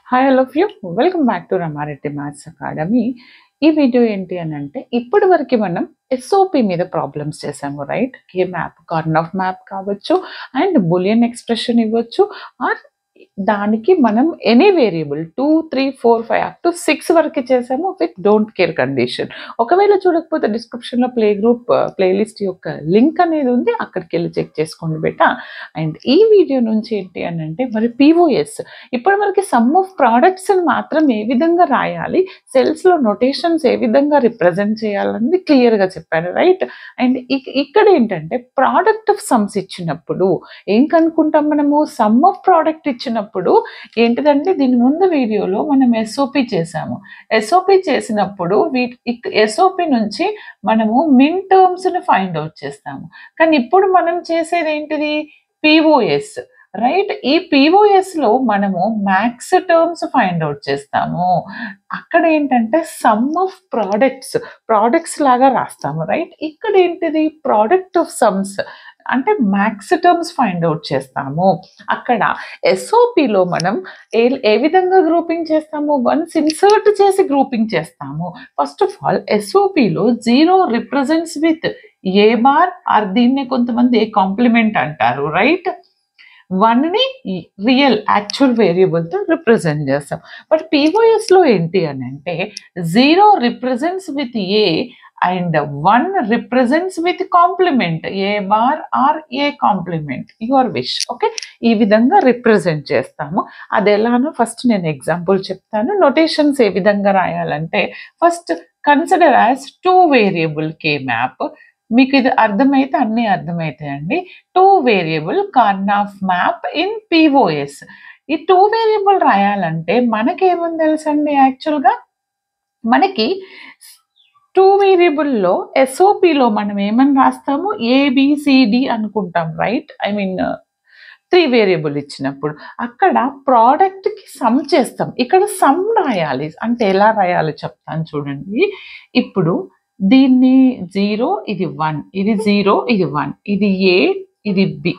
hi all of you welcome back to Rama Reddy maths academy ఈ video ఏంటి అని అంటే ఇప్పటి వరకు మనం ఎస్ఓపి మీద ప్రాబ్లమ్స్ చేసాము right a map Karnaugh map కావచ్చు అండ్ బులియన్ ఎక్స్ప్రెషన్ ఇవ్వచ్చు ఆర్ దానికి మనం any variable two three four five up to six వరకు చేసాము విత్ డోంట్ కేర్ కండిషన్ ఒకవేళ చూడకపోతే డిస్క్రిప్షన్లో ప్లే గ్రూప్ ప్లేలిస్ట్ యొక్క లింక్ అనేది ఉంది అక్కడికి వెళ్ళి చెక్ చేసుకోండి బేటా అండ్ ఈ వీడియో నుంచి ఏంటి అని అంటే మరి పిఓఎస్ ఇప్పటి వరకు సమ్ ఆఫ్ ప్రోడక్ట్స్ మాత్రం ఏ విధంగా రాయాలి సెల్స్ లో నొటేషన్స్ ఏ విధంగా రిప్రజెంట్ చేయాలన్నది క్లియర్ గా చెప్పాను రైట్ అండ్ ఇక్కడ ఏంటంటే ప్రోడక్ట్ ఆఫ్ సమ్స్ ఇచ్చినప్పుడు ఏం కనుక్కుంటాం మనము సమ్ ఆఫ్ ప్రోడక్ట్ ఇచ్చినప్పుడు ఏంటిదంటే దీని ముందు వీడియోలో మనం ఎస్ఓపి చేసాము ఎస్ఓపి చేసినప్పుడు వీటి ఎస్ఓపి నుంచి మనము మిన్ టర్మ్స్ ని ఫైండ్ అవుట్ చేస్తాము కానీ ఇప్పుడు మనం చేసేది ఏంటిది పిఓఎస్ రైట్ ఈ పిఓఎస్ లో మనము మ్యాక్స్ టర్మ్స్ ఫైండ్ అవుట్ చేస్తాము అక్కడ ఏంటంటే సమ్ ఆఫ్ ప్రోడక్ట్స్ ప్రోడక్ట్స్ లాగా రాస్తాము రైట్ ఇక్కడ ఏంటిది ప్రోడక్ట్ ఆఫ్ సమ్స్ అంటే మ్యాక్స్ టర్మ్స్ ఫైండ్ అవుట్ చేస్తాము అక్కడ ఎస్ఓపిలో మనం ఏ ఏ విధంగా గ్రూపింగ్ చేస్తాము వన్స్ ఇన్సర్ట్ చేసి గ్రూపింగ్ చేస్తాము ఫస్ట్ ఆఫ్ ఆల్ ఎస్ఓపిలో zero represents with A bar or దీన్నే కొంతమంది ఏ కాంప్లిమెంట్ అంటారు రైట్ వన్ని రియల్ యాక్చువల్ వేరియబుల్తో రిప్రజెంట్ చేస్తాం బట్ పీఓఎస్లో ఏంటి అని అంటే zero represents with A and one represents with complement A bar or A complement your wish okay ఈ విధంగా రిప్రజెంట్ చేస్తాము అది ఎలానో ఫస్ట్ నేను ఎగ్జాంపుల్ చెప్తాను నొటేషన్స్ ఏ విధంగా రాయాలంటే first consider as two variable K map మీకు ఇది అర్థమైతే అన్నీ అర్థమవుతాయండి two variable Karnaugh map in POS ఈ టూ వేరియబుల్ రాయాలంటే మనకేముంది తెలుసండి యాక్చువల్గా మనకి టూ వేరియబుల్లో ఎస్ఓపిలో మనం ఏమని రాస్తాము ఏబిసిడి అనుకుంటాం right I mean three variable ఇచ్చినప్పుడు అక్కడ ప్రోడక్ట్కి సమ్ చేస్తాం ఇక్కడ సమ్ రాయాలి అంటే ఎలా రాయాలి చెప్తాను చూడండి ఇప్పుడు దీన్ని జీరో ఇది వన్ ఇది జీరో ఇది వన్ ఇది ఏ ఇది B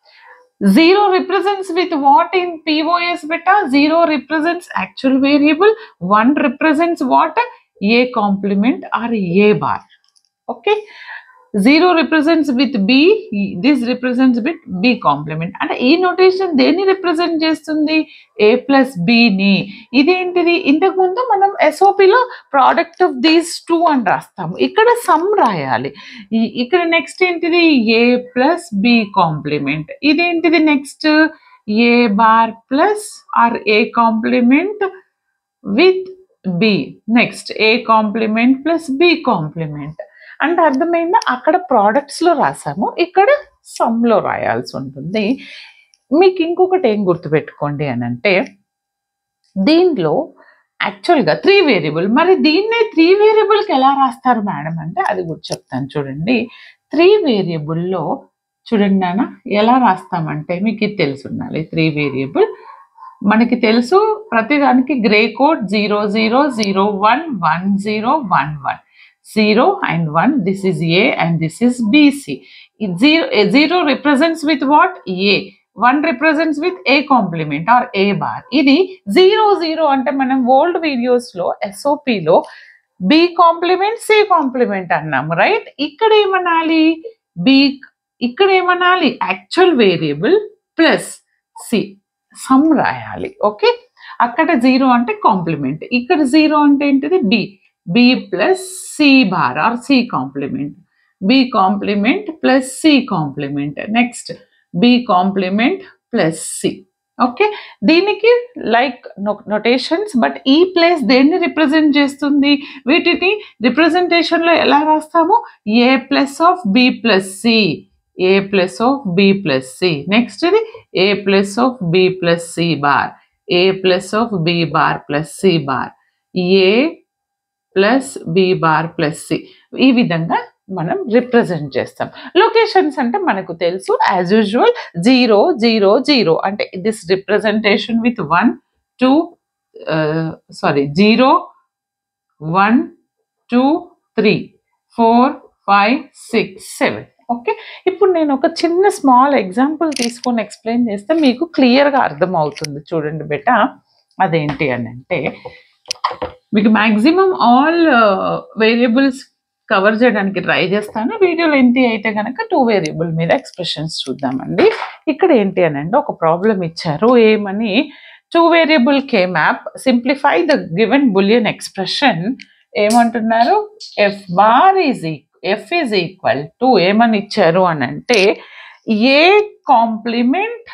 zero represents with what in POS better zero represents actual variable one represents what A complement or A bar okay zero represents with B this represents with B complement అంటే ఈ notation దేన్ని represent చేస్తుంది ఏ plus బిని ఇదేంటిది ఇంతకుముందు మనం ఎస్ఓపిలో product of these two అని రాస్తాము ఇక్కడ సమ్ రాయాలి ఈ- ఇక్కడ నెక్స్ట్ ఏంటిది ఏ ప్లస్ బి కాంప్లిమెంట్ ఇదేంటిది next A bar plus or A complement with B next A complement plus B complement అంటే అర్థమైందా అక్కడ products లో రాసాము ఇక్కడ sum లో రాయాల్సి ఉంటుంది మీకు ఇంకొకటి ఏం గుర్తుపెట్టుకోండి అని అంటే దీనిలో యాక్చువల్గా త్రీ వేరియబుల్ మరి దీన్నే త్రీ వేరియబుల్కి ఎలా రాస్తారు మేడం అంటే అది కూడా చెప్తాను చూడండి త్రీ వేరియబుల్లో చూడండి నాన్న ఎలా రాస్తామంటే మీకు ఇది తెలిసి ఉండాలి త్రీ వేరియబుల్ మనకి తెలుసు ప్రతిదానికి grey code zero zero zero one one zero one one zero and one this is A and this is BC zero zero represents with what A one represents with A complement or A bar ఇది zero zero అంటే మనం old వీడియోస్లో ఎస్ఓపిలో B complement C complement అన్నాము right ఇక్కడ ఏమనాలి B ఇక్కడ ఏమనాలి actual variable plus C sum రాయాలి ఓకే అక్కడ జీరో అంటే కాంప్లిమెంట్ ఇక్కడ జీరో అంటే ఏంటిది B B plus C bar or C complement B complement plus C complement next B complement plus C okay దీనికి లైక్ నొటేషన్స్ బట్ ఈ place దేన్ని represent చేస్తుంది వీటిని రిప్రజెంటేషన్లో ఎలా రాస్తాము A plus of B plus C A plus of B plus C next ఇది A plus of B plus C bar A plus of B bar plus C bar A plus B bar plus C ఈ విధంగా మనం represent చేస్తాం locations అంటే మనకు తెలుసు as usual zero zero zero అంటే this representation with one two sorry zero one two three four five six seven okay ఇప్పుడు నేను ఒక చిన్న స్మాల్ ఎగ్జాంపుల్ తీసుకొని ఎక్స్ప్లెయిన్ చేస్తే మీకు క్లియర్గా అర్థం అవుతుంది చూడండి బేట అదేంటి అని అంటే మీకు మ్యాక్సిమం ఆల్ వేరియబుల్స్ కవర్ చేయడానికి ట్రై చేస్తాను వీడియో లెంతీ అయితే కనుక టూ వేరియబుల్ మీద ఎక్స్ప్రెషన్స్ చూద్దామండి ఇక్కడ ఏంటి అని అంటే ఒక ప్రాబ్లం ఇచ్చారు ఏమని two variable K map simplify the given Boolean expression ఏమంటున్నారు F bar is F is equal to ఏమని ఇచ్చారు అని అంటే A complement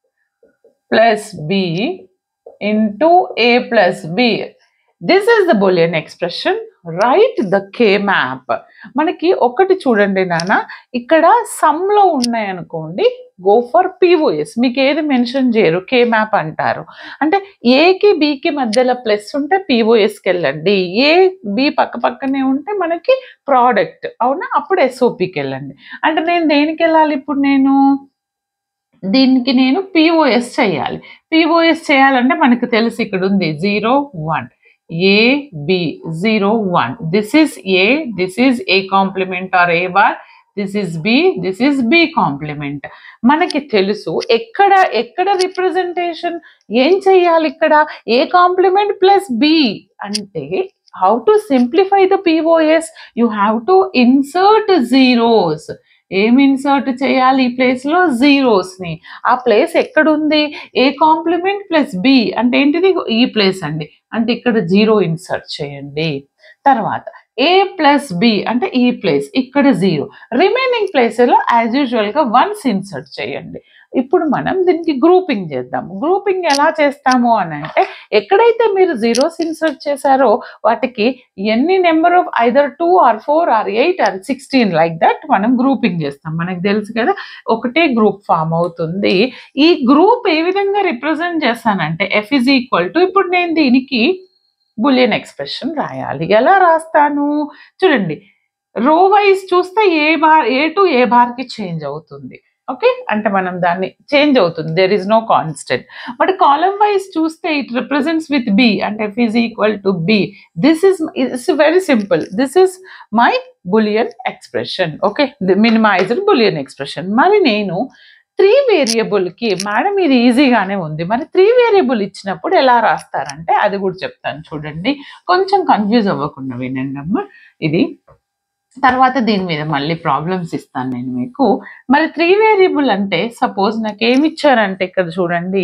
plus B into A plus B this is the Boolean expression right the K map మనకి ఒకటి చూడండి నాన్న ఇక్కడ సమ్లో ఉన్నాయనుకోండి గో ఫర్ పిఓఎస్ మీకు ఏది మెన్షన్ చేయరు కే మ్యాప్ అంటారు అంటే ఏకి బికి మధ్యలో ప్లస్ ఉంటే పిఓఎస్కి వెళ్ళండి ఏ బి పక్క పక్కనే ఉంటే మనకి ప్రోడక్ట్ అవునా అప్పుడు ఎస్ఓపికి వెళ్ళండి అంటే నేను దేనికి వెళ్ళాలి ఇప్పుడు నేను దీనికి నేను పిఓఎస్ చేయాలి పిఓఎస్ చేయాలంటే మనకు తెలుసు ఇక్కడ ఉంది zero one A B zero one this is A this is A complement or A bar this is B this is B complement మనకి తెలుసు ఎక్కడ ఎక్కడ రిప్రజెంటేషన్ ఏం చెయ్యాలి ఇక్కడ ఏ కాంప్లిమెంట్ ప్లస్ బి అంటే how to simplify the POS you have to insert zeros ఏం insert చేయాలి ఈ ప్లేస్లో జీరోస్ని ఆ ప్లేస్ ఎక్కడుంది ఏ కాంప్లిమెంట్ ప్లస్ బి అంటే ఏంటిది ఈ ప్లేస్ అండి అంటే ఇక్కడ జీరో ఇన్సర్ట్ చేయండి తర్వాత ఏ ప్లస్ బి అంటే ఈ ప్లేస్ ఇక్కడ జీరో రిమైనింగ్ ప్లేస్లో యాజ్ యూజువల్గా వన్స్ ఇన్సర్ట్ చేయండి ఇప్పుడు మనం దీనికి గ్రూపింగ్ చేద్దాం గ్రూపింగ్ ఎలా చేస్తాము అని అంటే ఎక్కడైతే మీరు జీరోస్ ఇన్సర్ట్ చేశారో వాటికి ఎన్ని number of either two or four or eight or sixteen like that మనం గ్రూపింగ్ చేస్తాం మనకు తెలుసు కదా ఒకటే గ్రూప్ ఫామ్ అవుతుంది ఈ గ్రూప్ ఏ విధంగా రిప్రజెంట్ చేస్తానంటే ఎఫ్ ఇజ్ ఈక్వల్ టు ఇప్పుడు నేను దీనికి బులియన్ ఎక్స్ప్రెషన్ రాయాలి ఎలా రాస్తాను చూడండి రో వైజ్ చూస్తే A bar A to A బార్కి చేంజ్ అవుతుంది ఓకే అంటే మనం దాన్ని చేంజ్ అవుతుంది there is no constant but column wise చూస్తే ఇట్ రిప్రజెంట్స్ విత్ బి అంటే F is equal to B this is it's very simple this is my Boolean expression okay minimised Boolean expression మరి నేను three వేరియబుల్కి madam ఇది ఈజీగానే ఉంది మరి three variable ఇచ్చినప్పుడు ఎలా రాస్తారంటే అది కూడా చెప్తాను చూడండి కొంచెం కన్ఫ్యూజ్ అవ్వకుండా వినండి అమ్మ ఇది తర్వాత దీని మీద మళ్ళీ ప్రాబ్లమ్స్ ఇస్తాను నేను మీకు మరి త్రీ వేరియబుల్ అంటే సపోజ్ నాకు ఏమి ఇచ్చారంటే ఇక్కడ చూడండి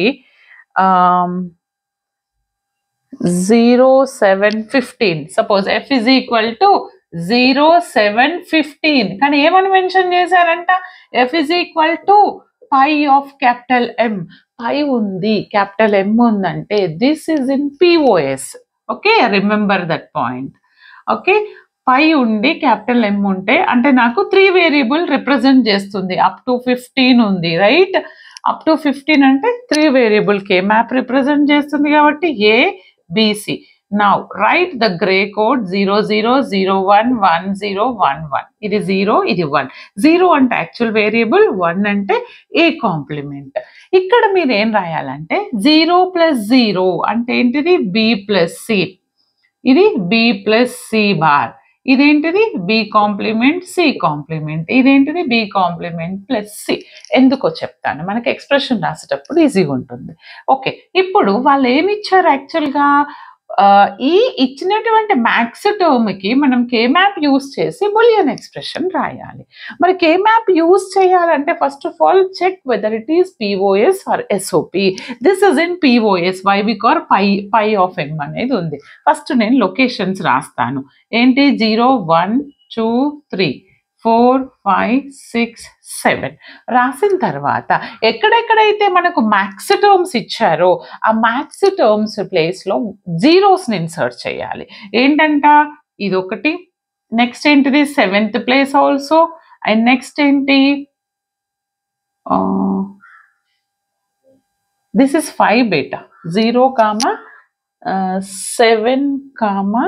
zero seven fifteen suppose F is equal to zero seven fifteen కానీ ఏమని మెన్షన్ చేశారంట F is equal to pi of capital M pi ఉంది క్యాపిటల్ ఎం ఉందంటే this is in POS okay remember that point okay pi ఉండి capital M ఉంటే అంటే నాకు three variable represent చేస్తుంది అప్ టు ఫిఫ్టీన్ ఉంది రైట్ అప్ టు ఫిఫ్టీన్ అంటే three variable K map represent చేస్తుంది కాబట్టి A BC now write the grey code zero zero zero one one zero one one ఇది zero ఇది one zero అంటే actual variable one అంటే A complement ఇక్కడ మీరు ఏం రాయాలంటే జీరో ప్లస్ జీరో అంటే ఏంటిది బి ప్లస్ సి ఇది బి ప్లస్ సి బార్ ఇదేంటిది బి కాంప్లిమెంట్ సి కాంప్లిమెంట్ ఇదేంటిది బి కాంప్లిమెంట్ ప్లస్ సి ఎందుకో చెప్తాను మనకి ఎక్స్ప్రెషన్ రాసేటప్పుడు ఈజీగా ఉంటుంది ఓకే ఇప్పుడు వాళ్ళు ఏమి ఇచ్చారు యాక్చువల్గా ఈ ఇచ్చినటువంటి మ్యాక్స్ టర్మ్కి మనం కే మ్యాప్ యూస్ చేసి బులియన్ ఎక్స్ప్రెషన్ రాయాలి మరి కే మ్యాప్ యూస్ చేయాలంటే first of all check whether it is POS or SOP this is in POS why because pi pi of M అనేది ఉంది ఫస్ట్ నేను లొకేషన్స్ రాస్తాను ఏంటి zero one two three four five six seven రాసిన తర్వాత ఎక్కడెక్కడైతే మనకు మ్యాక్స్ టర్మ్స్ ఇచ్చారో ఆ మ్యాక్స్ టర్మ్స్ ప్లేస్లో జీరోస్ని ఇన్సర్ట్ చేయాలి ఏంటంట ఇది ఒకటి నెక్స్ట్ ఏంటిది seventh place also and next ఏంటి this is five beta zero comma seven comma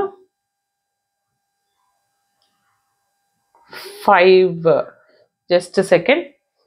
five just second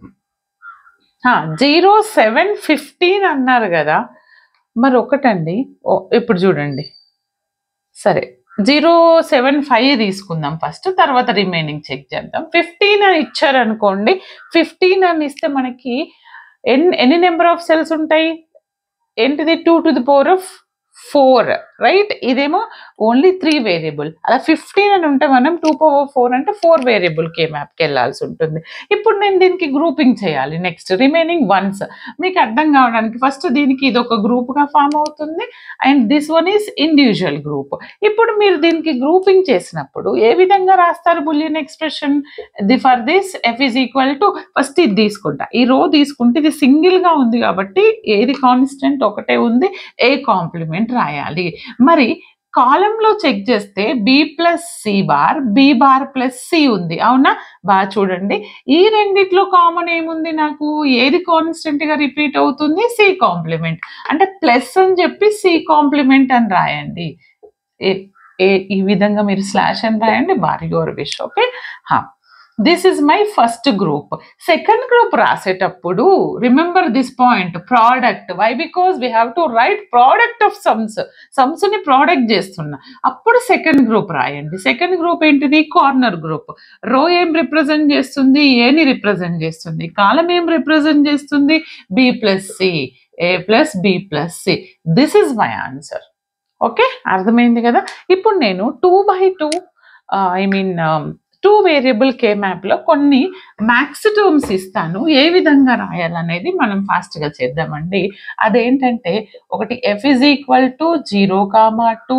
zero seven fifteen అన్నారు కదా మరి ఒకటండి ఓ ఇప్పుడు చూడండి సరే జీరో సెవెన్ ఫైవ్ తీసుకుందాం ఫస్ట్ తర్వాత రిమైనింగ్ చెక్ చేద్దాం ఫిఫ్టీన్ అని ఇచ్చారనుకోండి ఫిఫ్టీన్ అని ఇస్తే మనకి ఎన్ని ఎన్ని నెంబర్ ఆఫ్ సెల్స్ ఉంటాయి ఏంటిది two to the power of four right ఇదేమో ఓన్లీ త్రీ వేరియబుల్ అలా ఫిఫ్టీన్ అని ఉంటే మనం టూ పవర్ ఫోర్ అంటే ఫోర్ వేరియబుల్ కే మ్యాప్కి వెళ్ళాల్సి ఉంటుంది ఇప్పుడు నేను దీనికి గ్రూపింగ్ చేయాలి నెక్స్ట్ రిమైనింగ్ వన్స్ మీకు అర్థం కావడానికి ఫస్ట్ దీనికి ఇది ఒక గ్రూప్గా ఫామ్ అవుతుంది and this one is individual group ఇప్పుడు మీరు దీనికి గ్రూపింగ్ చేసినప్పుడు ఏ విధంగా రాస్తారు boolean expression the for this F is equal to first ఇది తీసుకుంటా ఈ రో తీసుకుంటే ఇది సింగిల్ గా ఉంది కాబట్టి ఏది కాన్స్టెంట్ ఒకటే ఉంది ఏ కాంప్లిమెంట్ రాయాలి మరి కాలంలో చెక్ చేస్తే B plus C bar B bar plus C ఉంది అవునా బాగా చూడండి ఈ రెండిట్లో కామన్ ఏముంది నాకు ఏది కాన్స్టెంట్ గా రిపీట్ అవుతుంది సి కాంప్లిమెంట్ అంటే ప్లస్ అని చెప్పి సి కాంప్లిమెంట్ అని రాయండి ఏ- ఏ- ఈ విధంగా మీరు స్లాష్ అని రాయండి bar your wish okay this is my first group second group రాసేటప్పుడు remember this point product why because we have to write product of sums sums ని ప్రోడక్ట్ చేస్తున్నా అప్పుడు సెకండ్ గ్రూప్ రాయండి సెకండ్ గ్రూప్ ఏంటిది corner group row ఏం represent చేస్తుంది ఏని represent చేస్తుంది కాలం ఏం రిప్రజెంట్ చేస్తుంది B plus C A plus B plus C this is my answer okay అర్థమైంది కదా ఇప్పుడు నేను two by two I mean two variable K మ్యాప్లో కొన్ని మ్యాక్స్ టర్మ్స్ ఇస్తాను ఏ విధంగా రాయాలనేది మనం ఫాస్ట్గా చేద్దామండి అదేంటంటే ఒకటి F is equal to zero comma two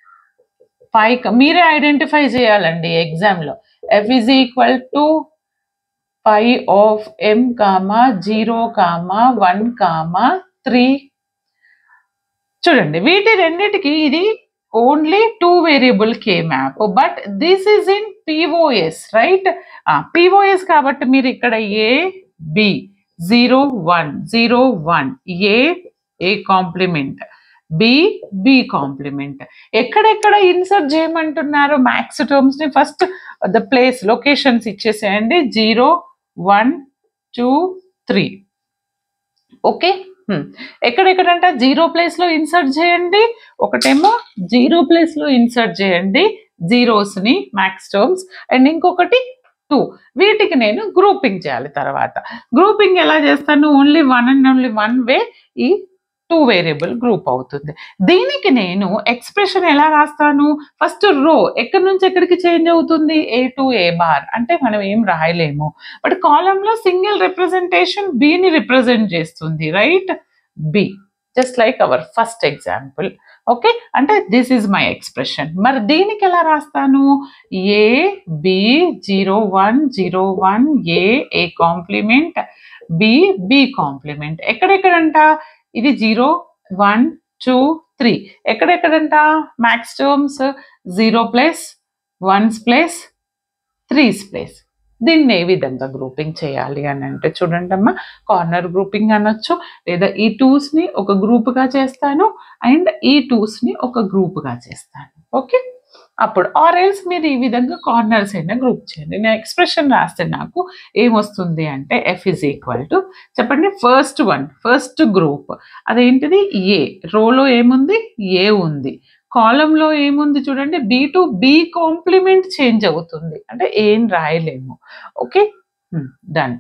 five మీరే ఐడెంటిఫై చేయాలండి ఎగ్జామ్లో F is equal to five of M comma zero comma one comma three చూడండి వీటి రెండిటికి ఇది only two variable K map but this is in POS right POS కాబట్టి మీరు ఇక్కడ A B zero one zero one A A complement B B complement ఎక్కడెక్కడ insert చేయమంటున్నారు max terms ని ఫస్ట్ ద ప్లేస్ లొకేషన్స్ ఇచ్చేసేయండి zero one two three okay ఎక్కడెక్కడంటే zero place లో insert చేయండి ఒకటేమో జీరో ప్లేస్ లో ఇన్సర్ట్ చేయండి జీరోస్ ని మ్యాక్స్ టర్మ్స్ అండ్ ఇంకొకటి టూ వీటికి నేను గ్రూపింగ్ చేయాలి తర్వాత గ్రూపింగ్ ఎలా చేస్తాను only one and only one way ఈ టూ వేరియబుల్ గ్రూప్ అవుతుంది దీనికి నేను ఎక్స్ప్రెషన్ ఎలా రాస్తాను ఫస్ట్ రో ఎక్కడి నుంచి ఎక్కడికి చేంజ్ అవుతుంది ఏ టు ఏ బార్ అంటే మనం ఏం రాయలేము బట్ కాలంలో సింగిల్ రిప్రజెంటేషన్ బిని రిప్రజెంట్ చేస్తుంది right B just like our first example okay అంటే దిస్ ఈజ్ మై ఎక్స్ప్రెషన్ మరి దీనికి ఎలా రాస్తాను A B zero one zero one A A complement B B complement ఎక్కడెక్కడంట ఇది జీరో వన్ టూ త్రీ ఎక్కడెక్కడంట max terms zero plus ones plus threes plus దీన్ని ఏ విధంగా గ్రూపింగ్ చేయాలి అని అంటే చూడండి అమ్మా కార్నర్ గ్రూపింగ్ అనొచ్చు లేదా ఈ టూస్ ని ఒక గ్రూప్ గా చేస్తాను అండ్ ఈ టూస్ ని ఒక గ్రూప్ గా చేస్తాను ఓకే అప్పుడు ఆర్ ఎల్స్ మీరు ఈ విధంగా కార్నర్స్ అయినా గ్రూప్ చేయండి నేను ఎక్స్ప్రెషన్ రాస్తే నాకు ఏమొస్తుంది అంటే ఎఫ్ ఇస్ ఈక్వల్ టు చెప్పండి ఫస్ట్ వన్ ఫస్ట్ గ్రూప్ అదేంటిది ఏ రోలో ఏముంది ఏ ఉంది కాలంలో ఏముంది చూడండి B to B complement change అవుతుంది అంటే ఏం రాయలేము ఓకే డన్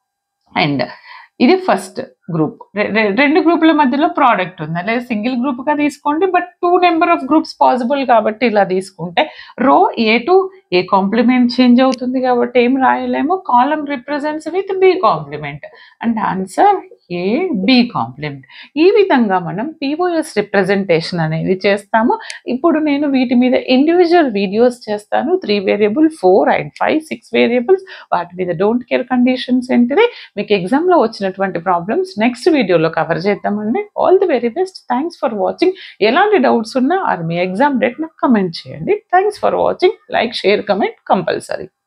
అండ్ ఇది ఫస్ట్ గ్రూప్ రెండు గ్రూపుల మధ్యలో ప్రోడక్ట్ ఉంది లేదా సింగిల్ గ్రూప్గా తీసుకోండి but two number of groups possible కాబట్టి ఇలా తీసుకుంటే row A to A complement change అవుతుంది కాబట్టి ఏం రాయలేము column represents with B compliment and answer A B complement ఈ విధంగా మనం పిఓఎస్ రిప్రజెంటేషన్ అనేది చేస్తాము ఇప్పుడు నేను వీటి మీద ఇండివిజువల్ వీడియోస్ చేస్తాను three variable four and five six variables వాటి మీద డోంట్ కేర్ కండిషన్స్ ఏంటిది మీకు ఎగ్జామ్లో వచ్చినటువంటి ప్రాబ్లమ్స్ నెక్స్ట్ వీడియోలో కవర్ చేద్దామండి all the very best thanks for watching ఎలాంటి డౌట్స్ ఉన్నా ఆర్ మీ ఎగ్జామ్ డేట్ నాకు కమెంట్ చేయండి thanks for watching like share comment compulsory